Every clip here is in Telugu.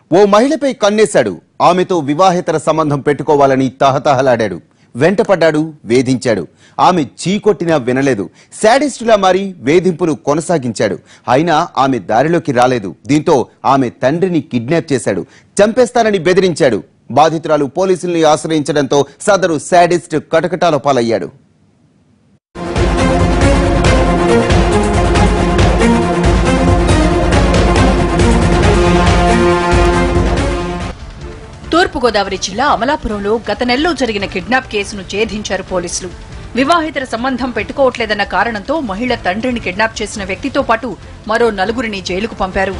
ఓ మహిళపై కన్నేశాడు ఆమెతో వివాహేతర సంబంధం పెట్టుకోవాలని తహతహలాడాడు వెంటపడ్డాడు వేధించాడు ఆమె చీకొట్టినా వినలేదు శాడిస్టులా మారి వేధింపులు కొనసాగించాడు అయినా ఆమె దారిలోకి రాలేదు దీంతో ఆమె తండ్రిని కిడ్నాప్ చేశాడు చంపేస్తానని బెదిరించాడు బాధితురాలు పోలీసుల్ని ఆశ్రయించడంతో సదరు శాడిస్ట్ కటకటాల పాలయ్యాడు తూర్పుగోదావరి జిల్లా అమలాపురంలో గత నెలలో జరిగిన కిడ్నాప్ కేసును ఛేదించారు పోలీసులు వివాహితర సంబంధం పెట్టుకోవట్లేదన్న కారణంతో మహిళ తండ్రిని కిడ్నాప్ చేసిన వ్యక్తితో పాటు మరో నలుగురిని జైలుకు పంపారు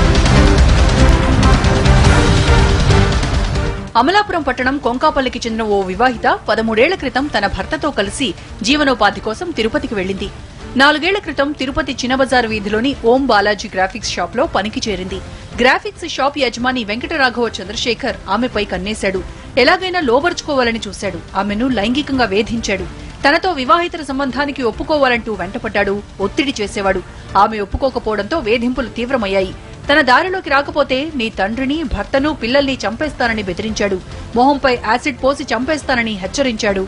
అమలాపురం పట్టణం కొంకాపల్లికి చెందిన ఓ వివాహిత పదమూడేళ్ల క్రితం తన భర్తతో కలిసి జీవనోపాధి కోసం తిరుపతికి వెళ్లింది నాలుగేళ్ల క్రితం తిరుపతి చిన్నబజార్ వీధిలోని ఓం బాలాజీ గ్రాఫిక్స్ షాప్ లో పనికి చేరింది గ్రాఫిక్స్ షాప్ యజమాని వెంకటరాఘవ చంద్రశేఖర్ ఆమెపై కన్నేశాడు ఎలాగైనా లోబర్చుకోవాలని చూశాడు ఆమెను లైంగికంగా వేధించాడు తనతో వివాహితర సంబంధానికి ఒప్పుకోవాలంటూ వెంటపడ్డాడు ఒత్తిడి చేసేవాడు ఆమె ఒప్పుకోకపోవడంతో వేధింపులు తీవ్రమయ్యాయి తన దారిలోకి రాకపోతే నీ తండ్రిని భర్తను పిల్లల్ని చంపేస్తానని బెదిరించాడు మొహంపై యాసిడ్ పోసి చంపేస్తానని హెచ్చరించాడు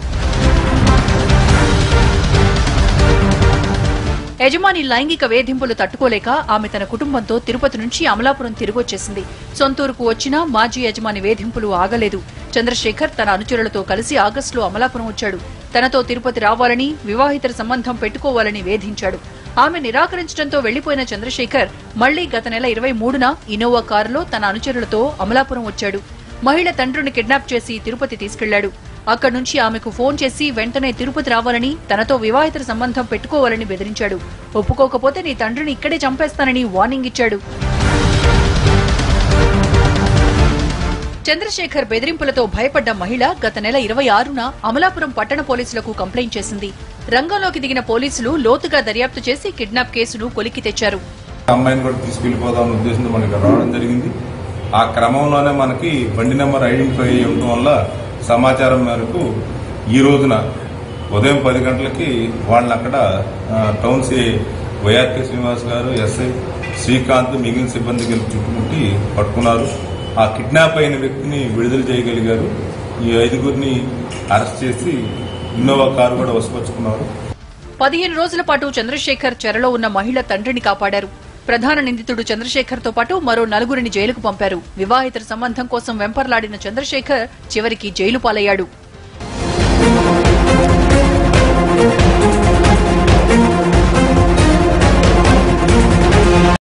యజమాని లైంగిక వేధింపులు తట్టుకోలేక ఆమె తన కుటుంబంతో తిరుపతి నుంచి అమలాపురం తిరిగొచ్చేసింది సొంతూరుకు వచ్చినా మాజీ యజమాని వేధింపులు ఆగలేదు చంద్రశేఖర్ తన అనుచరులతో కలిసి ఆగస్టులో అమలాపురం వచ్చాడు తనతో తిరుపతి రావాలని వివాహితర సంబంధం పెట్టుకోవాలని వేధించాడు ఆమె నిరాకరించడంతో వెళ్లిపోయిన చంద్రశేఖర్ మళ్లీ గత నెల ఇరవై మూడున ఇనోవా కారులో తన అనుచరులతో అమలాపురం వచ్చాడు మహిళ తండ్రిని కిడ్నాప్ చేసి తిరుపతి తీసుకెళ్లాడు అక్కడి నుంచి ఆమెకు ఫోన్ చేసి వెంటనే తిరుపతి రావాలని తనతో వివాహితర సంబంధం పెట్టుకోవాలని బెదిరించాడు ఒప్పుకోకపోతే నీ తండ్రిని ఇక్కడే చంపేస్తానని వార్నింగ్ ఇచ్చాడు చంద్రశేఖర్ బెదిరింపులతో భయపడ్డ మహిళ గత నెల ఇరవై ఆరున అమలాపురం పట్టణ పోలీసులకు కంప్లైంట్ చేసింది రంగంలోకి దిగిన పోలీసులు లోతుగా దర్యాప్తు చేసి కిడ్నాప్ కేసును కొలికి తెచ్చారు అమ్మాయిని కూడా తీసుకెళ్లిపోదాం అనే ఉద్దేశంతో మనకి రావడం జరిగింది ఆ క్రమంలోనే మనకి బండి నెంబర్ ఐడెంటిఫై అయ్యి ఉండటం వల్ల సమాచారం మేరకు ఈ రోజున ఉదయం పది గంటలకి వాళ్ళని అక్కడ ఆ, టౌన్ సి వైఆర్కే శ్రీనివాస్ గారు ఎస్ఐ శ్రీకాంత్ మిగిలిన సిబ్బంది కలిపి చుట్టుముట్టి పట్టుకున్నారు ఆ కిడ్నాప్ అయిన వ్యక్తిని విడుదల చేయగలిగారు ఈ ఐదుగురిని అరెస్ట్ చేసి ఇన్నోవా కారు కూడా వసపరుచుకున్నారు పదిహేను రోజుల పాటు చంద్రశేఖర్ చెరలో ఉన్న మహిళ తండ్రిని కాపాడారు ప్రధాన నిందితుడు చంద్రశేఖర్ తో పాటు మరో నలుగురిని జైలుకు పంపారు వివాహితర సంబంధం కోసం వెంపర్లాడిన చంద్రశేఖర్ చివరికి జైలు పాలయ్యాడు